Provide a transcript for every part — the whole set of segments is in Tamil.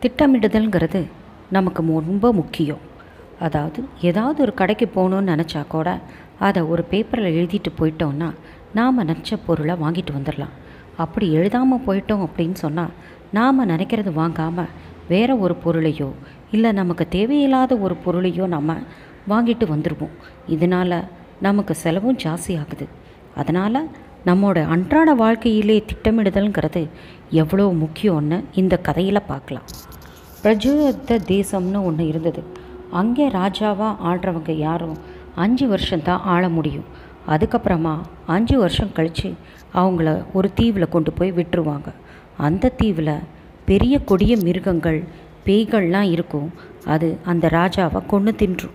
திட்டமிடுதல்ங்கிறது நமக்கு ரொம்ப முக்கியம் அதாவது ஏதாவது ஒரு கடைக்கு போகணுன்னு நினச்சா கூட அதை ஒரு பேப்பரில் எழுதிட்டு போயிட்டோம்னா நாம் நினச்ச பொருளை வாங்கிட்டு வந்துடலாம் அப்படி எழுதாமல் போயிட்டோம் அப்படின்னு சொன்னால் நாம் நினைக்கிறது வாங்காமல் வேறு ஒரு பொருளையோ இல்லை நமக்கு தேவையில்லாத ஒரு பொருளையோ நம்ம வாங்கிட்டு வந்துடுவோம் இதனால் நமக்கு செலவும் ஜாஸ்தி ஆகுது அதனால் நம்மோட அன்றாட வாழ்க்கையிலே திட்டமிடுதல்ங்கிறது எவ்வளோ முக்கியம்னு இந்த கதையில் பார்க்கலாம் பிரஜோத்த தேசம்னு ஒன்று இருந்தது அங்கே ராஜாவாக ஆடுறவங்க யாரும் அஞ்சு வருஷம்தான் ஆள முடியும் அதுக்கப்புறமா அஞ்சு வருஷம் கழித்து அவங்கள ஒரு தீவில் கொண்டு போய் விட்டுருவாங்க அந்த தீவில் பெரிய கொடிய மிருகங்கள் பேய்கள்லாம் இருக்கும் அது அந்த ராஜாவை கொன்று தின்றும்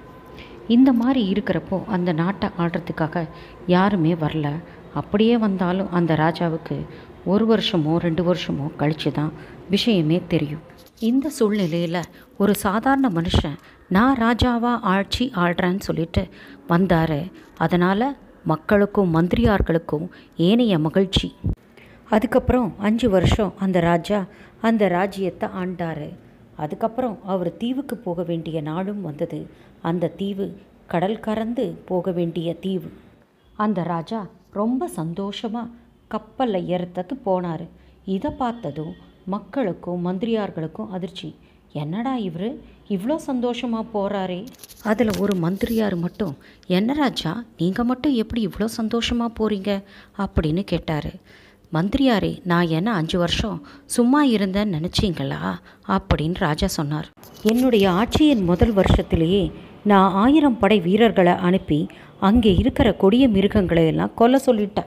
இந்த மாதிரி இருக்கிறப்போ அந்த நாட்டை ஆடுறதுக்காக யாருமே வரல அப்படியே வந்தாலும் அந்த ராஜாவுக்கு ஒரு வருஷமோ ரெண்டு வருஷமோ கழித்து தான் விஷயமே தெரியும் இந்த சூழ்நிலையில் ஒரு சாதாரண மனுஷன் நான் ராஜாவா ஆட்சி ஆள்றேன்னு சொல்லிட்டு வந்தார் அதனால் மக்களுக்கும் மந்திரியார்களுக்கும் ஏனைய மகிழ்ச்சி அதுக்கப்புறம் அஞ்சு வருஷம் அந்த ராஜா அந்த ராஜ்யத்தை ஆண்டார் அதுக்கப்புறம் அவர் தீவுக்கு போக வேண்டிய நாளும் வந்தது அந்த தீவு கடல் கறந்து போக வேண்டிய தீவு அந்த ராஜா ரொம்ப சந்தோஷமாக கப்பலில் ஏறத்துக்கு போனார் இதை பார்த்ததும் மக்களுக்கும் மந்திரியார்களுக்கும் அதிர்ச்சி என்னடா இவர் இவ்வளோ சந்தோஷமாக போகிறாரே அதில் ஒரு மந்திரியார் மட்டும் என்ன ராஜா நீங்கள் மட்டும் எப்படி இவ்வளோ சந்தோஷமாக போகிறீங்க அப்படின்னு கேட்டார் மந்திரியாரே நான் என்ன அஞ்சு வருஷம் சும்மா இருந்தேன்னு நினச்சிங்களா அப்படின்னு ராஜா சொன்னார் என்னுடைய ஆட்சியின் முதல் வருஷத்திலேயே நான் ஆயிரம் படை வீரர்களை அனுப்பி அங்கே இருக்கிற கொடிய மிருகங்களை எல்லாம் கொல்ல சொல்லிட்டேன்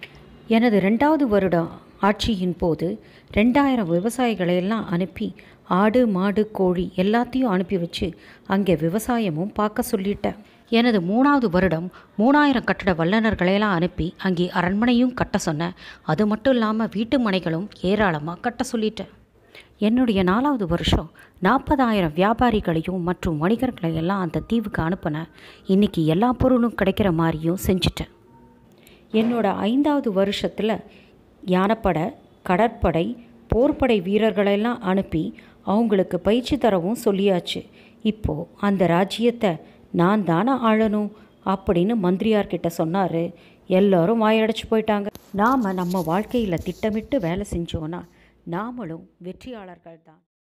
எனது ரெண்டாவது வருடம் ஆட்சியின் போது ரெண்டாயிரம் விவசாயிகளை எல்லாம் அனுப்பி ஆடு மாடு கோழி எல்லாத்தையும் அனுப்பி வச்சு அங்கே விவசாயமும் பார்க்க சொல்லிட்டேன் எனது மூணாவது வருடம் மூணாயிரம் கட்டட வல்லுநர்களையெல்லாம் அனுப்பி அங்கே அரண்மனையும் கட்ட சொன்னேன் அது மட்டும் இல்லாமல் வீட்டு மனைகளும் ஏராளமாக கட்ட சொல்லிட்டேன் என்னுடைய நாலாவது வருஷம் நாற்பதாயிரம் வியாபாரிகளையும் மற்றும் வணிகர்களையெல்லாம் அந்த தீவுக்கு அனுப்பினேன் இன்றைக்கி எல்லா பொருளும் கிடைக்கிற மாதிரியும் செஞ்சுட்டேன் என்னோட ஐந்தாவது வருஷத்தில் யானைப்படை கடற்படை போர்ப்படை வீரர்களெல்லாம் அனுப்பி அவங்களுக்கு பயிற்சி தரவும் சொல்லியாச்சு இப்போது அந்த ராஜ்யத்தை நான் தானே ஆளணும் அப்படின்னு மந்திரியார்கிட்ட சொன்னார் எல்லாரும் வாயடைச்சு போயிட்டாங்க நாம் நம்ம வாழ்க்கையில் திட்டமிட்டு வேலை செஞ்சோன்னா நாமளும் வெற்றியாளர்கள் தான்